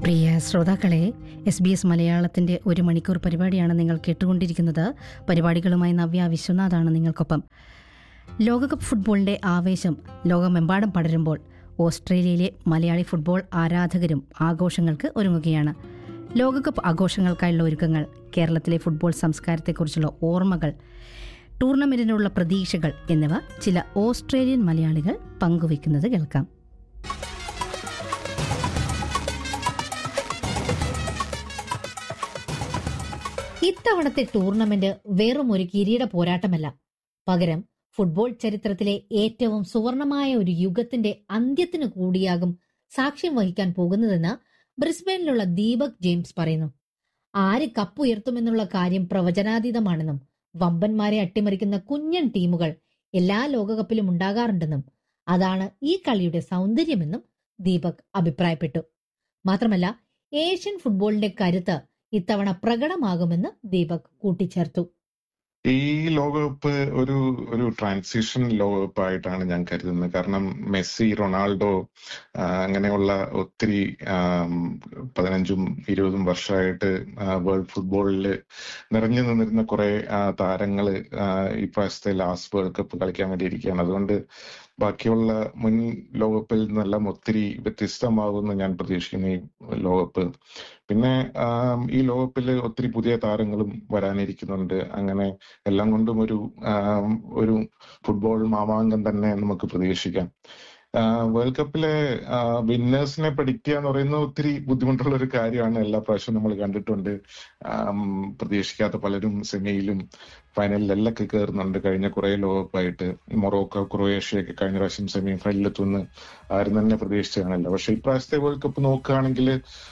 പ്രിയ ശ്രോതാക്കളെ S B S മലയാളത്തിന്റെ ഒരു മണിക്കൂർ പരിപാടിയാണ് നിങ്ങൾ കേട്ടുകൊണ്ടിരിക്കുന്നത് പരിപാടികളുമായി നവ്യ വിശ്വനാഥാണ് നിങ്ങൾക്കൊപ്പം ലോകകപ്പ് ഫുട്ബോളിന്റെ ആവേശം ലോകമെമ്പാടും പടരുമ്പോൾ ഓസ്ട്രേലിയയിലെ മലയാളി ഫുട്ബോൾ ആരാധകരും ആഘോഷങ്ങൾക്ക് ഒരുങ്ങുകയാണ് ലോകകപ്പ് ആഘോഷങ്ങൾക്കായുള്ള ഒരുക്കങ്ങൾ കേരളത്തിലെ ഫുട്ബോൾ സംസ്കാരത്തെക്കുറിച്ചുള്ള ഓർമ്മകൾ ടൂർണമെന്റിനുള്ള പ്രതീക്ഷകൾ എന്നിവ ചില ഓസ്ട്രേലിയൻ മലയാളികൾ പങ്കുവയ്ക്കുന്നത് കേൾക്കാം ഇത്തവണത്തെ ടൂർണമെന്റ് വെറും ഒരു കിരീട പോരാട്ടമല്ല പകരം ഫുട്ബോൾ ചരിത്രത്തിലെ ഏറ്റവും സുവർണമായ ഒരു യുഗത്തിന്റെ അന്ത്യത്തിന് കൂടിയാകും സാക്ഷ്യം വഹിക്കാൻ പോകുന്നതെന്ന് ബ്രിസ്ബെയിനിലുള്ള ദീപക് ജെയിംസ് പറയുന്നു ആര് കപ്പുയർത്തുമെന്നുള്ള കാര്യം പ്രവചനാതീതമാണെന്നും വമ്പന്മാരെ അട്ടിമറിക്കുന്ന കുഞ്ഞൻ ടീമുകൾ എല്ലാ ലോകകപ്പിലും ഉണ്ടാകാറുണ്ടെന്നും അതാണ് ഈ കളിയുടെ സൗന്ദര്യമെന്നും ദീപക് അഭിപ്രായപ്പെട്ടു മാത്രമല്ല ഏഷ്യൻ ഫുട്ബോളിന്റെ കരുത്ത് ഇത്തവണ പ്രകടമാകുമെന്ന് ദീപക് കൂട്ടിച്ചേർത്തു ഈ ലോകകപ്പ് ഒരു ഒരു ട്രാൻസിഷൻ ലോകകപ്പ് ആയിട്ടാണ് ഞാൻ കരുതുന്നത് കാരണം മെസ്സി റൊണാൾഡോ ആ, അങ്ങനെയുള്ള ഒത്തിരി ആം, പതിനഞ്ചും ഇരുപതും വർഷമായിട്ട് വേൾഡ് ഫുട്ബോളിൽ നിറഞ്ഞു നിന്നിരുന്ന കുറെ താരങ്ങൾ ഇപ്രാവശ്യത്തെ ലാസ്റ്റ് വേൾഡ് കപ്പ് കളിക്കാൻ വേണ്ടി ഇരിക്കുകയാണ് അതുകൊണ്ട് ബാക്കിയുള്ള മുൻ ലോകകപ്പിൽ നിന്നെല്ലാം ഒത്തിരി വ്യത്യസ്തമാകുമെന്ന് ഞാൻ പ്രതീക്ഷിക്കുന്നു ഈ ലോകകപ്പ് പിന്നെ ആം, ഈ ലോകകപ്പിൽ ഒത്തിരി പുതിയ താരങ്ങളും വരാനിരിക്കുന്നുണ്ട് അങ്ങനെ എല്ലാം കൊണ്ടും ഒരു ആം, ഒരു ഫുട്ബോൾ മാമാങ്കം തന്നെ നമുക്ക് പ്രതീക്ഷിക്കാം വേൾഡ് കപ്പിലെ വിന്നേഴ്സിനെ പ്രഡിക്റ്റ് ചെയ്യാന്ന് പറയുന്നത് ഒത്തിരി ബുദ്ധിമുട്ടുള്ള ഒരു കാര്യമാണ് എല്ലാ പ്രാവശ്യവും നമ്മൾ കണ്ടിട്ടുണ്ട് ആം, പ്രതീക്ഷിക്കാത്ത പലരും സെമിയിലും ഫൈനലിലെല്ലാം കയറുന്നുണ്ട് കഴിഞ്ഞ കുറെ ലോകകപ്പായിട്ട് മൊറോക്കോ ക്രൊയേഷ്യയൊക്കെ കഴിഞ്ഞ പ്രാവശ്യം സെമി ഫൈനലിലെത്തുമെന്ന് ആരും തന്നെ പ്രതീക്ഷിച്ചു കാണില്ല പക്ഷെ ഇപ്രാവശ്യത്തെ വേൾഡ് കപ്പ് നോക്കുകയാണെങ്കിൽ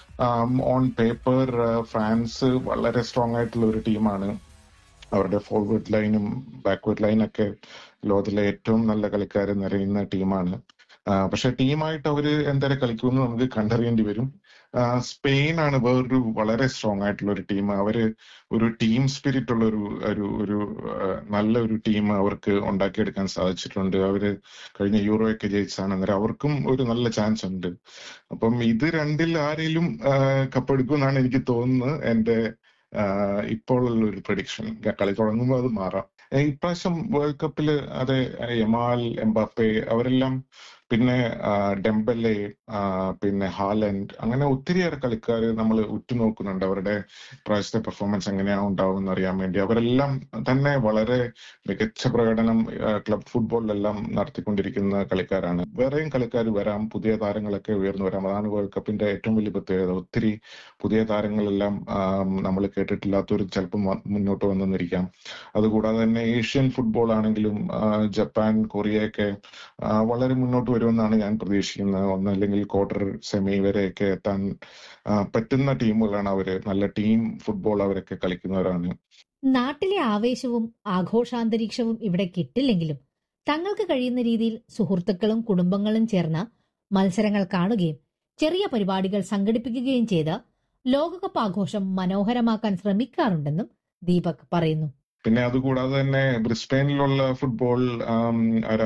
ഓൺ പേപ്പർ ഫ്രാൻസ് വളരെ സ്ട്രോങ് ആയിട്ടുള്ള ഒരു ടീമാണ് അവരുടെ ഫോർവേഡ് ലൈനും ബാക്ക്വേർഡ് ലൈനൊക്കെ ലോകത്തിലെ ഏറ്റവും നല്ല കളിക്കാർ നിറയുന്ന ടീമാണ് പക്ഷെ ടീമായിട്ട് അവര് എന്തായാലും കളിക്കുമെന്ന് നമുക്ക് കണ്ടറിയേണ്ടി വരും ആ, സ്പെയിൻ ആണ് വേറൊരു വളരെ സ്ട്രോങ് ആയിട്ടുള്ള ഒരു ടീം അവര് ഒരു ടീം സ്പിരിറ്റ് ഉള്ള ഒരു ഒരു ഒരു ആ, നല്ല ഒരു ടീം അവർക്ക് ഉണ്ടാക്കിയെടുക്കാൻ സാധിച്ചിട്ടുണ്ട് അവര് കഴിഞ്ഞ യൂറോയൊക്കെ ജയിച്ചാണ് അന്നേരം അവർക്കും ഒരു നല്ല ചാൻസ് ഉണ്ട് അപ്പം ഇത് രണ്ടിൽ ആരെങ്കിലും കപ്പെടുക്കുമെന്നാണ് എനിക്ക് തോന്നുന്നത് എന്റെ ആഹ് ഇപ്പോൾ ഉള്ള ഒരു പ്രഡിക്ഷൻ കളി തുടങ്ങുമ്പോൾ അത് മാറാം ഏഹ് ഇപ്രാവശ്യം വേൾഡ് കപ്പില് അതെ യമാൽ എംബാപ്പെ അവരെല്ലാം പിന്നെ ആഹ് ഡെംബലെ ആഹ് പിന്നെ ഹാലൻഡ് അങ്ങനെ ഒത്തിരിയേറെ കളിക്കാർ നമ്മൾ ഉറ്റുനോക്കുന്നുണ്ട് അവരുടെ ഇപ്രാവശ്യത്തെ പെർഫോമൻസ് എങ്ങനെയാണ് ഉണ്ടാവും അറിയാൻ വേണ്ടി അവരെല്ലാം തന്നെ വളരെ മികച്ച പ്രകടനം ആഹ് ക്ലബ് ഫുട്ബോളിലെല്ലാം നടത്തിക്കൊണ്ടിരിക്കുന്ന കളിക്കാരാണ് വേറെയും കളിക്കാർ വരാം പുതിയ താരങ്ങളൊക്കെ ഉയർന്നു വരാം അതാണ് വേൾഡ് കപ്പിന്റെ ഏറ്റവും വലിയ പ്രത്യേകത ഒത്തിരി പുതിയ താരങ്ങളെല്ലാം നമ്മൾ കേട്ടിട്ടില്ലാത്തവർ ചിലപ്പം വ- മുന്നോട്ട് വന്നെന്നിരിക്കാം അതുകൂടാതെ തന്നെ ഏഷ്യൻ ഫുട്ബോൾ ആണെങ്കിലും ആ, ജപ്പാൻ കൊറിയയൊക്കെ ആ, വളരെ മുന്നോട്ട് വരുമെന്നാണ് ഞാൻ പ്രതീക്ഷിക്കുന്നത് ഒന്നല്ലെങ്കിൽ ക്വാർട്ടർ സെമി വരെയൊക്കെ എത്താൻ ആ, പറ്റുന്ന ടീമുകളാണ് അവര് നല്ല ടീം ഫുട്ബോൾ അവരൊക്കെ കളിക്കുന്നവരാണ് നാട്ടിലെ ആവേശവും ആഘോഷാന്തരീക്ഷവും ഇവിടെ കിട്ടില്ലെങ്കിലും തങ്ങൾക്ക് കഴിയുന്ന രീതിയിൽ സുഹൃത്തുക്കളും കുടുംബങ്ങളും ചേർന്ന് മത്സരങ്ങൾ കാണുകയും ചെറിയ പരിപാടികൾ സംഘടിപ്പിക്കുകയും ചെയ്ത് ലോകകപ്പ് ആഘോഷം മനോഹരമാക്കാൻ ശ്രമിക്കാറുണ്ടെന്നും ദീപക് പറയുന്നു പിന്നെ അതുകൂടാതെ തന്നെ ബ്രിസ്ബെയിനിലുള്ള ഫുട്ബോൾ ആം,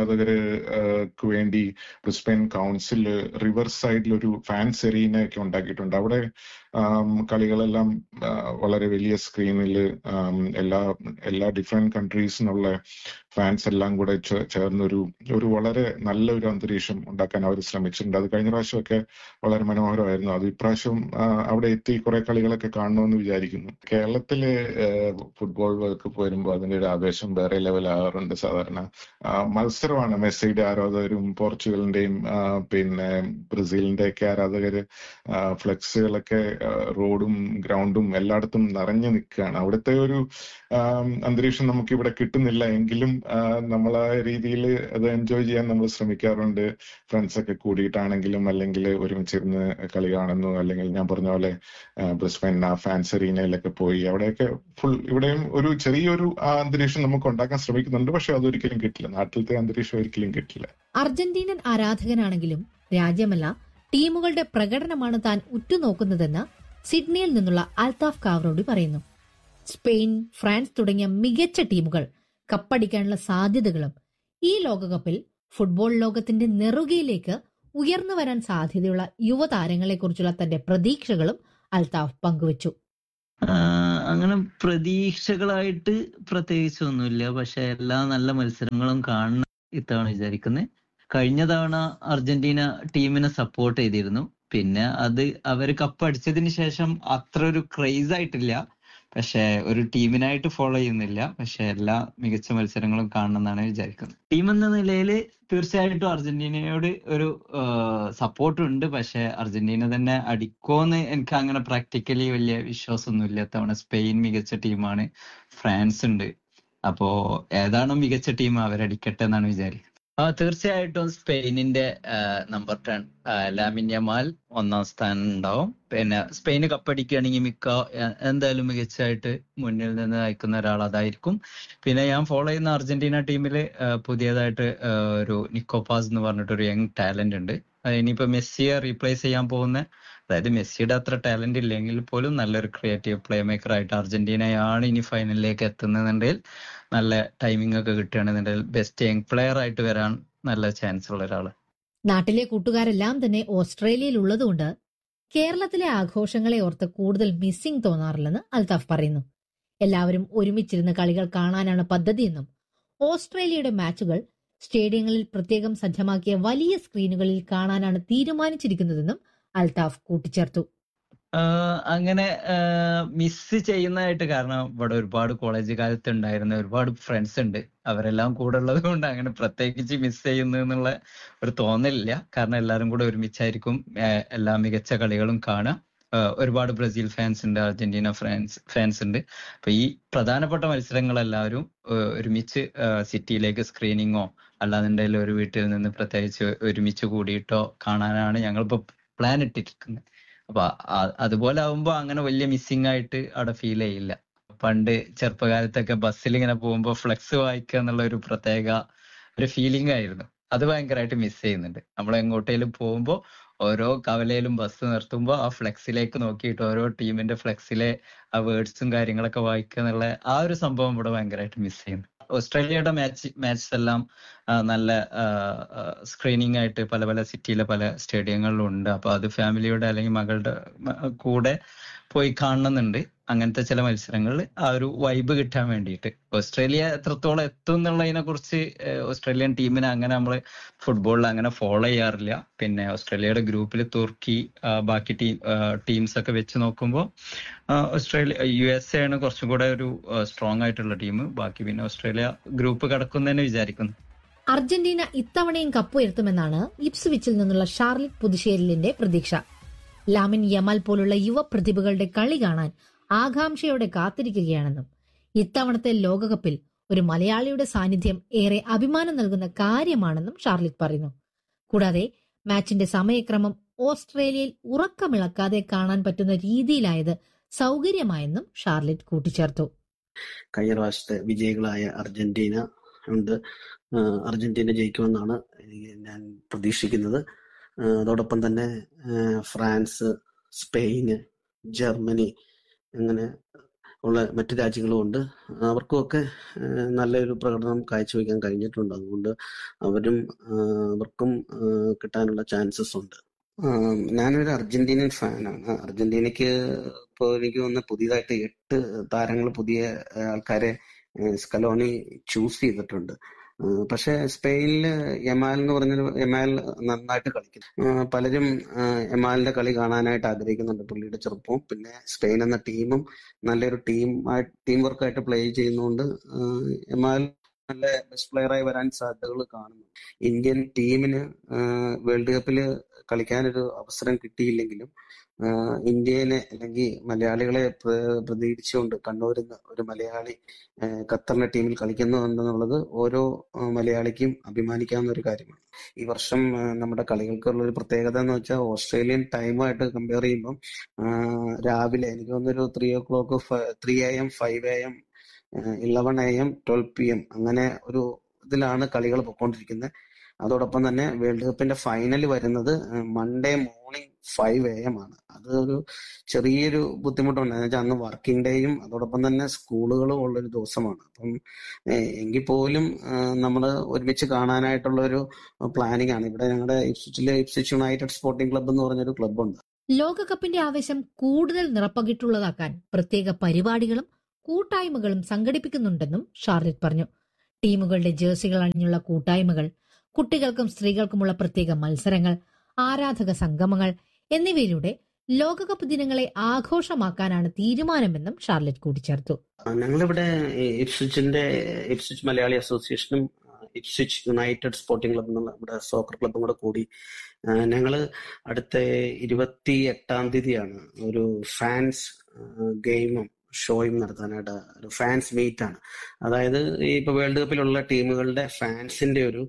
ആരാധകർക്ക് വേണ്ടി ബ്രിസ്ബെയിൻ കൗൺസിൽ റിവർ സൈഡിൽ ഒരു ഫാൻസ് എറീനയൊക്കെ ഉണ്ടാക്കിയിട്ടുണ്ട് അവിടെ ആം, കളികളെല്ലാം ആ, വളരെ വലിയ സ്ക്രീനിൽ എല്ലാ എല്ലാ ഡിഫറെന്റ് കൺട്രീസിൽ നിന്നുള്ള ഫാൻസ് എല്ലാം കൂടെ ചേ- ചേർന്നൊരു ഒരു വളരെ നല്ലൊരു അന്തരീക്ഷം ഉണ്ടാക്കാൻ അവർ ശ്രമിച്ചിട്ടുണ്ട് അത് കഴിഞ്ഞ പ്രാവശ്യമൊക്കെ വളരെ മനോഹരമായിരുന്നു അത് ഇപ്രാവശ്യം ആ, അവിടെ എത്തി കുറെ കളികളൊക്കെ കാണണമെന്ന് വിചാരിക്കുന്നു കേരളത്തിലെ ഫുട്ബോൾ വേൾഡ് കപ്പ് വരുമ്പോൾ അതിന്റെ ഒരു ആവേശം വേറെ ലെവലാകാറുണ്ട് സാധാരണ ആ, മത്സരമാണ് മെസ്സിയുടെ ആരാധകരും പോർച്ചുഗലിന്റെയും ആ, പിന്നെ ബ്രസീലിന്റെ ഒക്കെ ആരാധകര് ആ, ഫ്ലെക്സുകളൊക്കെ ആ, റോഡും ഗ്രൗണ്ടും എല്ലായിടത്തും നിറഞ്ഞു നിൽക്കുകയാണ് അവിടുത്തെ ഒരു ആം, അന്തരീക്ഷം നമുക്ക് ഇവിടെ കിട്ടുന്നില്ല എങ്കിലും നമ്മൾ ആ രീതിയിൽ അത് എൻജോയ് ചെയ്യാൻ നമ്മൾ ശ്രമിക്കാറുണ്ട് ഫ്രണ്ട്സ് ഒക്കെ കൂടിയിട്ടാണെങ്കിലും അല്ലെങ്കിൽ ഒരുമിച്ചിരുന്ന് കളി കാണുന്നു അല്ലെങ്കിൽ ഞാൻ പറഞ്ഞ പോലെ ബ്രിസ്ബൻ ഫാൻസ് അറീനയിലൊക്കെ പോയി അവിടെയൊക്കെ ഫുൾ ഇവിടെയും ഒരു ചെറിയൊരു ആ അന്തരീക്ഷം നമുക്ക് ഉണ്ടാക്കാൻ ശ്രമിക്കുന്നുണ്ട് പക്ഷെ അതൊരിക്കലും കിട്ടില്ല നാട്ടിലത്തെ അന്തരീക്ഷം ഒരിക്കലും കിട്ടില്ല അർജന്റീനൻ ആരാധകനാണെങ്കിലും രാജ്യമല്ല ടീമുകളുടെ പ്രകടനമാണ് താൻ ഉറ്റുനോക്കുന്നതെന്ന് സിഡ്നിയിൽ നിന്നുള്ള അൽതാഫ് കാവറോഡി പറയുന്നു സ്പെയിൻ ഫ്രാൻസ് തുടങ്ങിയ മികച്ച ടീമുകൾ കപ്പടിക്കാനുള്ള സാധ്യതകളും ഈ ലോകകപ്പിൽ ഫുട്ബോൾ ലോകത്തിന്റെ നെറുകയിലേക്ക് ഉയർന്നു വരാൻ സാധ്യതയുള്ള യുവതാരങ്ങളെക്കുറിച്ചുള്ള തന്റെ പ്രതീക്ഷകളും അൽതാഫ് പങ്കുവച്ചു ആഹ് അങ്ങനെ പ്രതീക്ഷകളായിട്ട് പ്രത്യേകിച്ചൊന്നുമില്ല പക്ഷെ എല്ലാ നല്ല മത്സരങ്ങളും കാണണം ഇത്തവണ വിചാരിക്കുന്നത് കഴിഞ്ഞ തവണ അർജന്റീന ടീമിനെ സപ്പോർട്ട് ചെയ്തിരുന്നു പിന്നെ അത് അവർ കപ്പ് അടിച്ചതിന് ശേഷം അത്ര ഒരു ക്രേസ് ആയിട്ടില്ല പക്ഷെ ഒരു ടീമിനായിട്ട് ഫോളോ ചെയ്യുന്നില്ല പക്ഷെ എല്ലാ മികച്ച മത്സരങ്ങളും കാണണം എന്നാണ് വിചാരിക്കുന്നത് ടീം എന്ന നിലയിൽ തീർച്ചയായിട്ടും അർജന്റീനയോട് ഒരു സപ്പോർട്ട് ഉണ്ട് പക്ഷെ അർജന്റീന തന്നെ അടിക്കോന്ന് എനിക്ക് അങ്ങനെ പ്രാക്ടിക്കലി വലിയ വിശ്വാസമൊന്നുമില്ല തവണ സ്പെയിൻ മികച്ച ടീമാണ് ഫ്രാൻസ് ഉണ്ട് അപ്പോ ഏതാണോ മികച്ച ടീം അവരടിക്കട്ടെ എന്നാണ് വിചാരിക്കുന്നത് ആ തീർച്ചയായിട്ടും സ്പെയിനിന്റെ നമ്പർ ടെൻ ലാമിൻ യമാൽ ഒന്നാം സ്ഥാനം ഉണ്ടാവും പിന്നെ സ്പെയിന് കപ്പടിക്കുകയാണെങ്കിൽ മിക്ക എ- എന്തായാലും മികച്ചായിട്ട് മുന്നിൽ നിന്ന് നയിക്കുന്ന ഒരാൾ അതായിരിക്കും പിന്നെ ഞാൻ ഫോളോ ചെയ്യുന്ന അർജന്റീന ടീമിൽ പുതിയതായിട്ട് ആ, ഒരു നിക്കോപാസ് എന്ന് പറഞ്ഞിട്ട് ഒരു യങ് ടാലന്റ് ഉണ്ട് അത് ഇനിയിപ്പോ മെസ്സിയെ റീപ്ലേസ് ചെയ്യാൻ പോകുന്ന അതായത് മെസ്സിയുടെ അത്ര ടാലന്റ് ഇല്ലെങ്കിൽ പോലും നല്ലൊരു ക്രിയേറ്റീവ് പ്ലേ മേക്കർ ആയിട്ട് അർജന്റീനയാണ് ഇനി ഫൈനലിലേക്ക് എത്തുന്നതെന്നുണ്ടെങ്കിൽ നല്ല ടൈമിംഗ് ഒക്കെ കിട്ടുകയാണെന്നുണ്ടെങ്കിൽ ബെസ്റ്റ് യങ് പ്ലെയർ ആയിട്ട് വരാൻ നല്ല ചാൻസ് ഉള്ള ഒരാള് നാട്ടിലെ കൂട്ടുകാരെല്ലാം തന്നെ ഓസ്ട്രേലിയയിൽ ഉള്ളതുകൊണ്ട് കേരളത്തിലെ ആഘോഷങ്ങളെ ഓർത്ത് കൂടുതൽ മിസ്സിംഗ് തോന്നാറില്ലെന്ന് അൽതാഫ് പറയുന്നു എല്ലാവരും ഒരുമിച്ചിരുന്ന് കളികൾ കാണാനാണ് പദ്ധതിയെന്നും ഓസ്ട്രേലിയയുടെ മാച്ചുകൾ സ്റ്റേഡിയങ്ങളിൽ പ്രത്യേകം സജ്ജമാക്കിയ വലിയ സ്ക്രീനുകളിൽ കാണാനാണ് തീരുമാനിച്ചിരിക്കുന്നതെന്നും അൽതാഫ് കൂട്ടിച്ചേർത്തു ആഹ് അങ്ങനെ മിസ് ചെയ്യുന്നതായിട്ട് കാരണം ഇവിടെ ഒരുപാട് കോളേജ് കാലത്ത് ഉണ്ടായിരുന്ന ഒരുപാട് ഫ്രണ്ട്സ് ഉണ്ട് അവരെല്ലാം കൂടെ ഉള്ളത് കൊണ്ട് അങ്ങനെ പ്രത്യേകിച്ച് മിസ് ചെയ്യുന്നു എന്നുള്ള ഒരു തോന്നലില്ല കാരണം എല്ലാവരും കൂടെ ഒരുമിച്ചായിരിക്കും ആഹ് എല്ലാ മികച്ച കളികളും കാണുക ആഹ് ഒരുപാട് ബ്രസീൽ ഫാൻസ് ഉണ്ട് അർജന്റീന ഫാൻസ് ഫാൻസ് ഉണ്ട് അപ്പൊ ഈ പ്രധാനപ്പെട്ട മത്സരങ്ങളെല്ലാവരും ആഹ് ഒരുമിച്ച് സിറ്റിയിലേക്ക് സ്ക്രീനിങ്ങോ അല്ലാന്നുണ്ടെങ്കിൽ ഒരു വീട്ടിൽ നിന്ന് പ്രത്യേകിച്ച് ഒരുമിച്ച് കൂടിയിട്ടോ കാണാനാണ് ഞങ്ങളിപ്പോ പ്ലാൻ ഇട്ടിരിക്കുന്നത് അപ്പൊ ആ- അതുപോലെ ആവുമ്പോ അങ്ങനെ വലിയ മിസ്സിംഗ് ആയിട്ട് അവിടെ ഫീൽ ചെയ്യില്ല പണ്ട് ചെറുപ്പകാലത്തൊക്കെ ബസ്സിൽ ഇങ്ങനെ പോകുമ്പോ ഫ്ലെക്സ് വായിക്കുക എന്നുള്ള ഒരു പ്രത്യേക ഒരു ഫീലിംഗ് ആയിരുന്നു അത് ഭയങ്കരമായിട്ട് മിസ് ചെയ്യുന്നുണ്ട് നമ്മൾ എങ്ങോട്ടേലും പോകുമ്പോ ഓരോ കവലയിലും ബസ് നിർത്തുമ്പോൾ ആ ഫ്ലെക്സിലേക്ക് നോക്കിയിട്ട് ഓരോ ടീമിന്റെ ഫ്ലെക്സിലെ ആ വേർഡ്സും കാര്യങ്ങളൊക്കെ വായിക്കുക എന്നുള്ള ആ ഒരു സംഭവം ഇവിടെ ഭയങ്കരമായിട്ട് മിസ് ചെയ്യുന്നു ഓസ്ട്രേലിയയുടെ മാച്ച് മാച്ച് എല്ലാം ആ, നല്ല സ്ക്രീനിങ് ആയിട്ട് പല പല സിറ്റിയിലെ പല സ്റ്റേഡിയങ്ങളിലും ഉണ്ട് അപ്പൊ അത് ഫാമിലിയുടെ അല്ലെങ്കിൽ മകളുടെ മ- കൂടെ പോയി കാണണമെന്നുണ്ട് അങ്ങനത്തെ ചില മത്സരങ്ങളിൽ ആ ഒരു വൈബ് കിട്ടാൻ വേണ്ടിയിട്ട് ഓസ്ട്രേലിയ എത്രത്തോളം എത്തും എന്നുള്ളതിനെ കുറിച്ച് ഏഹ്, ഓസ്ട്രേലിയൻ ടീമിനെ അങ്ങനെ നമ്മൾ ഫുട്ബോളിൽ അങ്ങനെ ഫോളോ ചെയ്യാറില്ല പിന്നെ ഓസ്ട്രേലിയയുടെ ഗ്രൂപ്പിൽ തുർക്കി ആ, ബാക്കി ടീം ടീംസ് ഒക്കെ വെച്ച് നോക്കുമ്പോൾ ഓസ്ട്രേലിയ യു എസ് എ ആണ് കുറച്ചും കൂടെ ഒരു സ്ട്രോങ് ആയിട്ടുള്ള ടീം ബാക്കി പിന്നെ ഓസ്ട്രേലിയ ഗ്രൂപ്പ് കടക്കുന്നതന്നെ വിചാരിക്കുന്നു അർജന്റീന ഇത്തവണയും കപ്പുയർത്തുമെന്നാണ് ഇപ്സ്വിച്ചിൽ നിന്നുള്ള ഷാർലറ്റ് പുതുശ്ശേരിലിന്റെ പ്രതീക്ഷ ലാമിൻ യമാൽ പോലുള്ള യുവ പ്രതിഭകളുടെ കളി കാണാൻ ആകാംക്ഷയോടെ കാത്തിരിക്കുകയാണെന്നും ഇത്തവണത്തെ ലോകകപ്പിൽ ഒരു മലയാളിയുടെ സാന്നിധ്യം ഏറെ അഭിമാനം നൽകുന്ന കാര്യമാണെന്നും ഷാർലറ്റ് പറയുന്നു കൂടാതെ മാച്ചിന്റെ സമയക്രമം ഓസ്ട്രേലിയയിൽ ഉറക്കമിളക്കാതെ കാണാൻ പറ്റുന്ന രീതിയിലായത് സൗകര്യമായെന്നും ഷാർലറ്റ് കൂട്ടിച്ചേർത്തു കഴിഞ്ഞ പ്രാവശ്യത്തെ വിജയികളായ അർജന്റീന ഉണ്ട് ആ, അർജന്റീന ജയിക്കുമെന്നാണ് എനിക്ക് ഞാൻ പ്രതീക്ഷിക്കുന്നത് ആ, അതോടൊപ്പം തന്നെ ആ, ഫ്രാൻസ് സ്പെയിന് ജർമ്മനി അങ്ങനെ ഉള്ള മറ്റു രാജ്യങ്ങളും ഉണ്ട് അവർക്കുമൊക്കെ ആ, നല്ലൊരു പ്രകടനം കാഴ്ചവെക്കാൻ കഴിഞ്ഞിട്ടുണ്ട് അതുകൊണ്ട് അവരും ആ, അവർക്കും ആ, കിട്ടാനുള്ള ചാൻസസ് ഉണ്ട് ആ, ഞാനൊരു അർജന്റീനൻ ഫാനാണ് അർജന്റീനയ്ക്ക് ഇപ്പോൾ എനിക്ക് തോന്നുന്നു പുതിയതായിട്ട് എട്ട് താരങ്ങൾ പുതിയ ആ, ആൾക്കാരെ ആ, സ്കലോണി ചൂസ് ചെയ്തിട്ടുണ്ട് ആ, പക്ഷെ സ്പെയിനില് യമാൽ എന്ന് പറഞ്ഞൊരു യമാൽ നന്നായിട്ട് കളിക്കുന്നു ആ, പലരും ആ, യമാലിന്റെ കളി കാണാനായിട്ട് ആഗ്രഹിക്കുന്നുണ്ട് പുള്ളിയുടെ ചെറുപ്പവും പിന്നെ സ്പെയിൻ എന്ന ടീമും നല്ലൊരു ടീം ടീം വർക്കായിട്ട് പ്ലേ ചെയ്യുന്നതുകൊണ്ട് ആ, യമാൽ നല്ല ബെസ്റ്റ് പ്ലെയറായി വരാൻ സാധ്യതകൾ കാണുന്നു ഇന്ത്യൻ ടീമിന് വേൾഡ് കപ്പിൽ കളിക്കാനൊരു അവസരം കിട്ടിയില്ലെങ്കിലും ആ, ഇന്ത്യനെ അല്ലെങ്കിൽ മലയാളികളെ പ്ര- പ്രതീക്ഷിച്ചുകൊണ്ട് കണ്ണൂരിൽ നിന്ന് ഒരു മലയാളി ആ, ഖത്തറിന്റെ ടീമിൽ കളിക്കുന്നുണ്ടെന്നുള്ളത് ഓരോ ആ, മലയാളിക്കും അഭിമാനിക്കാവുന്ന ഒരു കാര്യമാണ് ഈ വർഷം ആ, നമ്മുടെ കളികൾക്കുള്ള ഒരു പ്രത്യേകത എന്ന് വെച്ചാൽ ഓസ്ട്രേലിയൻ ടൈമായിട്ട് കമ്പയർ ചെയ്യുമ്പം ആ, രാവിലെ എനിക്ക് തോന്നുന്നൊരു three o'clock three A M five A M eleven A M twelve P M അങ്ങനെ ഒരു ഇതിലാണ് കളികൾ പൊയ്ക്കൊണ്ടിരിക്കുന്നത് അതോടൊപ്പം തന്നെ വേൾഡ് കപ്പിന്റെ ഫൈനൽ വരുന്നത് Monday morning five A M ആണ് അത് ഒരു ചെറിയൊരു ബുദ്ധിമുട്ടുണ്ട് എന്ന് വെച്ചാൽ അന്ന് വർക്കിംഗ് ഡേയും അതോടൊപ്പം തന്നെ സ്കൂളുകളും ഉള്ളൊരു ദിവസമാണ് അപ്പം ഏഹ്, എങ്കിൽ പോലും നമ്മൾ ഒരുമിച്ച് കാണാനായിട്ടുള്ള ഒരു പ്ലാനിങ് ആണ് ഇവിടെ ഞങ്ങളുടെ ഇപ്സിച്ചിലെ ഇപ്സിച്ച് യുണൈറ്റഡ് സ്പോർട്ടിംഗ് ക്ലബ്ബ് എന്ന് പറഞ്ഞൊരു ക്ലബ്ബുണ്ട് ലോകകപ്പിന്റെ ആവേശം കൂടുതൽ നിറപ്പകിട്ടുള്ളതാക്കാൻ പ്രത്യേക പരിപാടികളും കൂട്ടായ്മകളും സംഘടിപ്പിക്കുന്നുണ്ടെന്നും ഷാർലറ്റ് പറഞ്ഞു ടീമുകളുടെ ജേഴ്സികൾ അണിഞ്ഞുള്ള കൂട്ടായ്മകൾ കുട്ടികൾക്കും സ്ത്രീകൾക്കുമുള്ള പ്രത്യേക മത്സരങ്ങൾ ആരാധക സംഗമങ്ങൾ എന്നിവയിലൂടെ ലോകകപ്പ് ദിനങ്ങളെ ആഘോഷമാക്കാനാണ് തീരുമാനമെന്നും ഷാർലറ്റ് കൂട്ടിച്ചേർത്തു ആ, ഞങ്ങളിവിടെ ഈ ഇപ്സിച്ചിന്റെ ഇപ്സിച്ച് മലയാളി അസോസിയേഷനും ആ, ഇപ്സിച്ച് യുണൈറ്റഡ് സ്പോർട്ടിംഗ് ക്ലബ് എന്നുള്ള ഇവിടെ സോക്കർ ക്ലബും കൂടെ കൂടി ആ, ഞങ്ങള് അടുത്ത ഇരുപത്തി എട്ടാം തീയതിയാണ് ഒരു ഫാൻസ് ഗെയിമും ഷോയും നടത്താനായിട്ട് ഒരു ഫാൻസ് മീറ്റ് ആണ് അതായത് ഈ ഇപ്പൊ വേൾഡ് കപ്പിലുള്ള ടീമുകളുടെ ഫാൻസിന്റെ ഒരു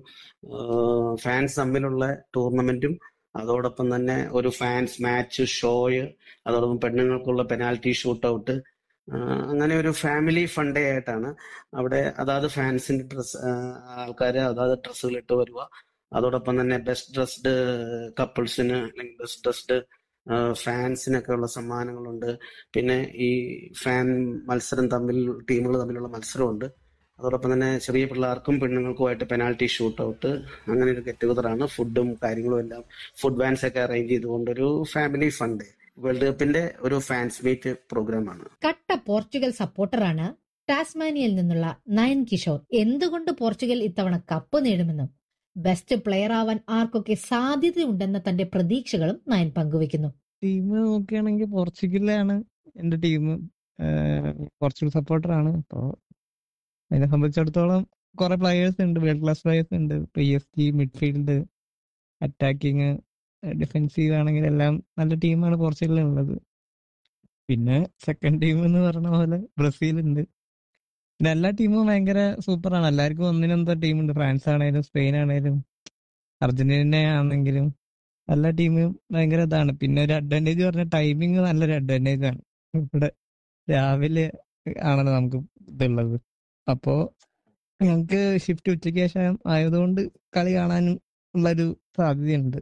ഫാൻസ് തമ്മിലുള്ള ടൂർണമെന്റും അതോടൊപ്പം തന്നെ ഒരു ഫാൻസ് മാച്ച് ഷോയ് അതോടൊപ്പം പെണ്ണുങ്ങൾക്കുള്ള പെനാൽറ്റി ഷൂട്ട് ഔട്ട് അങ്ങനെ ഒരു ഫാമിലി ഫണ്ടേ ആയിട്ടാണ് അവിടെ അതാത് ഫാൻസിന്റെ ഡ്രസ് ആൾക്കാർ അതാത് ഡ്രസ്സുകൾ ഇട്ട് വരിക അതോടൊപ്പം തന്നെ ബെസ്റ്റ് ഡ്രസ്ഡ് കപ്പിൾസിന് അല്ലെങ്കിൽ ബെസ്റ്റ് ഡ്രസ്ഡ് ഫാൻസിനൊക്കെ ഉള്ള സമ്മാനങ്ങളുണ്ട് പിന്നെ ഈ ഫാൻ മത്സരം തമ്മിൽ ടീമുകൾ തമ്മിലുള്ള മത്സരമുണ്ട് അതോടൊപ്പം തന്നെ ചെറിയ പിള്ളേർക്കും പെണ്ണുങ്ങൾക്കുമായിട്ട് പെനാൽറ്റി ഷൂട്ട് ഔട്ട് അങ്ങനെ ഒരു ഗെറ്റ് ടുഗദറാണ് ഫുഡും കാര്യങ്ങളും എല്ലാം ഫുഡ് വാൻസ് ഒക്കെ അറേഞ്ച് ചെയ്തുകൊണ്ടൊരു ഫാമിലി ഫണ്ട് വേൾഡ് കപ്പിന്റെ ഒരു ഫാൻസ് മീറ്റ് പ്രോഗ്രാമാണ് കട്ട പോർച്ചുഗൽ സപ്പോർട്ടറാണ് ടാസ്മാനിയയിൽ നിന്നുള്ള നയൻ കിഷോർ എന്തുകൊണ്ട് പോർച്ചുഗൽ ഇത്തവണ കപ്പ് നേടുമെന്നും ബെസ്റ്റ് പ്ലെയർ ആവാൻ ആർക്കൊക്കെ സാധ്യതയുണ്ടെന്ന തന്റെ പ്രതീക്ഷകളും നയൻ പങ്കുവെക്കുന്നു ടീം നോക്കുകയാണെങ്കിൽ പോർച്ചുഗലാണ് എന്റെ ടീം പോർച്ചുഗൽ സപ്പോർട്ടറാണ് അപ്പോൾ അതിനെ സംബന്ധിച്ചിടത്തോളം കുറെ പ്ലെയേഴ്സ് ഉണ്ട് വേൾഡ് ക്ലാസ് പ്ലെയേഴ്സ് ഉണ്ട് P S G midfield attacking defensive ആണെങ്കിൽ എല്ലാം നല്ല ടീമാണ് പോർച്ചുഗലിലുള്ളത് പിന്നെ സെക്കൻഡ് ടീം എന്ന് പറഞ്ഞ പോലെ ബ്രസീൽ ഉണ്ട് പിന്നെ എല്ലാ ടീമും ഭയങ്കര സൂപ്പറാണ് എല്ലാവർക്കും ഒന്നിനെന്തോ ടീമുണ്ട് ഫ്രാൻസ് ആണേലും സ്പെയിൻ ആണേലും അർജന്റീന ആണെങ്കിലും എല്ലാ ടീമും ഭയങ്കര ഇതാണ് പിന്നെ ഒരു അഡ്വാൻറ്റേജ് പറഞ്ഞ ടൈമിങ് നല്ലൊരു അഡ്വാൻറ്റേജ് ആണ് ഇവിടെ രാവിലെ ആണല്ലോ നമുക്ക് ഇതുള്ളത് അപ്പോ ഞങ്ങൾക്ക് ഷിഫ്റ്റ് ഉച്ചയ്ക്ക് ശേഷം ആയതുകൊണ്ട് കളി കാണാനും ഉള്ളൊരു സാധ്യതയുണ്ട്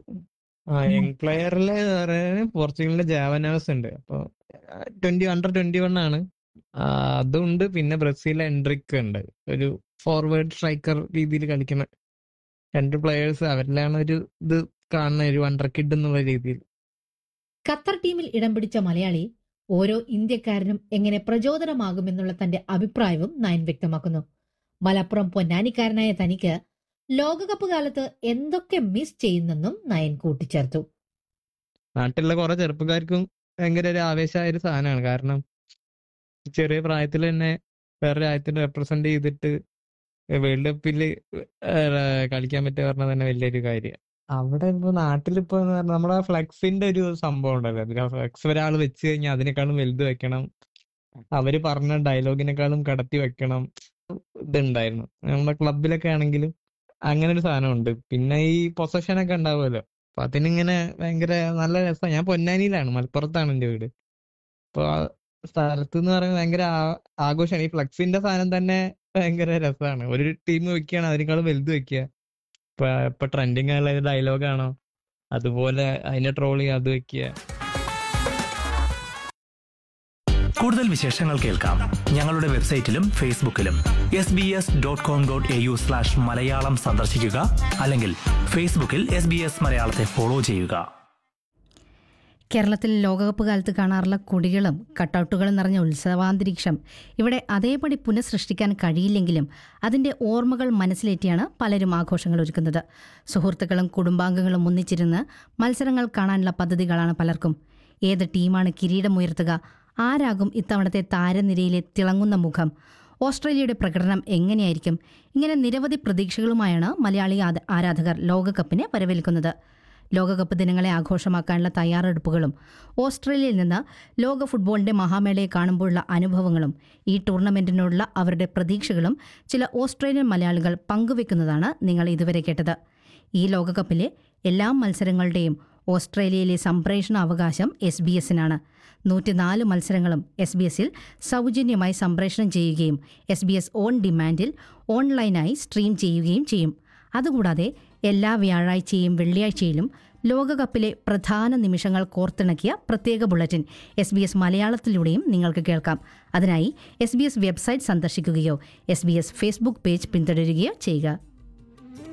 ആ യങ് പ്ലെയറില് പോർച്ചുഗലിന്റെ ജാവനാസ് ഉണ്ട് അപ്പൊ ട്വന്റി അണ്ടർ ട്വന്റി വൺ ആണ് ആ, അതുണ്ട് പിന്നെ ബ്രസീലിലെ എൻട്രിക്ക് ഉണ്ട് ഒരു ഫോർവേഡ് സ്ട്രൈക്കർ രീതിയിൽ കളിക്കുന്ന രണ്ട് പ്ലെയേഴ്സ് അവരിലാണ് ഒരു ഇത് കാണുന്ന ഒരു വണ്ടർ കിഡ് എന്നുള്ള രീതിയിൽ ഖത്തർ ടീമിൽ ഇടം പിടിച്ച മലയാളി ഓരോ ഇന്ത്യക്കാരനും എങ്ങനെ പ്രചോദനമാകുമെന്നുള്ള തന്റെ അഭിപ്രായവും നയൻ വ്യക്തമാക്കുന്നു മലപ്പുറം പൊന്നാനിക്കാരനായ തനിക്ക് ലോകകപ്പ് കാലത്ത് എന്തൊക്കെ മിസ് ചെയ്യുന്നെന്നും നയൻ കൂട്ടിച്ചേർത്തു നാട്ടിലുള്ള കുറെ ചെറുപ്പക്കാർക്കും ഭയങ്കര ഒരു ആവേശമായ ഒരു സാധനമാണ് കാരണം ചെറിയ പ്രായത്തിൽ തന്നെ വേറെ രാജ്യത്തിന് റെപ്രസെന്റ് ചെയ്തിട്ട് വേൾഡ് കപ്പിൽ കളിക്കാൻ പറ്റുക പറഞ്ഞാൽ തന്നെ വലിയൊരു കാര്യം അവിടെ ഇപ്പൊ നാട്ടിലിപ്പോ എന്ന് പറഞ്ഞാൽ നമ്മുടെ ഫ്ലെക്സിന്റെ ഒരു സംഭവം ഉണ്ടല്ലോ ഫ്ലെക്സ് ഒരാൾ വെച്ച് കഴിഞ്ഞാൽ അതിനേക്കാളും വലുത് വെക്കണം അവര് പറഞ്ഞ ഡയലോഗിനേക്കാളും കടത്തി വെക്കണം ഇതുണ്ടായിരുന്നു നമ്മുടെ ക്ലബിലൊക്കെ ആണെങ്കിലും അങ്ങനെ ഒരു സാധനമുണ്ട് പിന്നെ ഈ പൊസഷൻ ഒക്കെ ഉണ്ടാവുമല്ലോ അപ്പൊ അതിനിങ്ങനെ ഭയങ്കര നല്ല രസമാണ് ഞാൻ പൊന്നാനിയിലാണ് മലപ്പുറത്താണ് എന്റെ വീട് അപ്പൊ ആ സ്ഥലത്ത് എന്ന് പറയുന്നത് ഭയങ്കര ആ- ആഘോഷമാണ് ഈ ഫ്ലക്സിന്റെ സാധനം തന്നെ ഭയങ്കര രസമാണ് ഒരു ടീം വെക്കുകയാണ് അതിനേക്കാളും വലുത് വെക്കുക ഇപ്പൊ ഇപ്പൊ ട്രെൻഡിങ് ആയുള്ള ഡയലോഗാണോ അതുപോലെ അതിനെ ട്രോൾ ചെയ്യുക അത് വെക്കുക കൂടുതൽ വിശേഷങ്ങൾ കേൾക്കാം ഞങ്ങളുടെ വെബ്സൈറ്റിലും ഫേസ്ബുക്കിലും S B S dot com dot A U slash Malayalam സന്ദർശിക്കുക അല്ലെങ്കിൽ ഫേസ്ബുക്കിൽ എസ് ബി എസ് മലയാളത്തെ ഫോളോ ചെയ്യുക കേരളത്തിൽ ലോകകപ്പ് കാലത്ത് കാണാറുള്ള കൊടികളും കട്ടൗട്ടുകളും നിറഞ്ഞ ഉത്സവാന്തരീക്ഷം ഇവിടെ അതേപടി പുനഃസൃഷ്ടിക്കാൻ കഴിയില്ലെങ്കിലും അതിൻ്റെ ഓർമ്മകൾ മനസ്സിലേറ്റിയാണ് പലരും ആഘോഷങ്ങൾ ഒരുക്കുന്നത് സുഹൃത്തുക്കളും കുടുംബാംഗങ്ങളും ഒന്നിച്ചിരുന്ന് മത്സരങ്ങൾ കാണാനുള്ള പദ്ധതികളാണ് പലർക്കും ഏത് ടീമാണ് കിരീടമുയർത്തുക ആരാകും ഇത്തവണത്തെ താരനിരയിലെ തിളങ്ങുന്ന മുഖം ഓസ്ട്രേലിയയുടെ പ്രകടനം എങ്ങനെയായിരിക്കും ഇങ്ങനെ നിരവധി പ്രതീക്ഷകളുമായാണ് മലയാളി ആദ- ആരാധകർ ലോകകപ്പിനെ വരവേൽക്കുന്നത് ലോകകപ്പ് ദിനങ്ങളെ ആഘോഷമാക്കാനുള്ള തയ്യാറെടുപ്പുകളും ഓസ്ട്രേലിയയിൽ നിന്ന് ലോക ഫുട്ബോളിന്റെ മഹാമേളയെ കാണുമ്പോഴുള്ള അനുഭവങ്ങളും ഈ ടൂർണമെന്റിനോടുള്ള അവരുടെ പ്രതീക്ഷകളും ചില ഓസ്ട്രേലിയൻ മലയാളികൾ പങ്കുവെക്കുന്നതാണ് നിങ്ങൾ ഇതുവരെ കേട്ടത് ഈ ലോകകപ്പിലെ എല്ലാ മത്സരങ്ങളുടെയും ഓസ്ട്രേലിയയിലെ സംപ്രേഷണ അവകാശം എസ് ബി എസിനാണ് നൂറ്റിനാല് മത്സരങ്ങളും എസ് ബി എസിൽ സൗജന്യമായി സംപ്രേഷണം ചെയ്യുകയും എസ് ബി എസ് ഓൺ ഡിമാൻഡിൽ ഓൺലൈനായി സ്ട്രീം ചെയ്യുകയും ചെയ്യും അതുകൂടാതെ എല്ലാ വ്യാഴാഴ്ചയും വെള്ളിയാഴ്ചയിലും ലോകകപ്പിലെ പ്രധാന നിമിഷങ്ങൾ കോർത്തിണക്കിയ പ്രത്യേക ബുള്ളറ്റിൻ എസ് ബി എസ് മലയാളത്തിലൂടെയും നിങ്ങൾക്ക് കേൾക്കാം അതിനായി എസ് ബി എസ് വെബ്സൈറ്റ് സന്ദർശിക്കുകയോ S B S Facebook page പിന്തുടരുകയോ ചെയ്യുക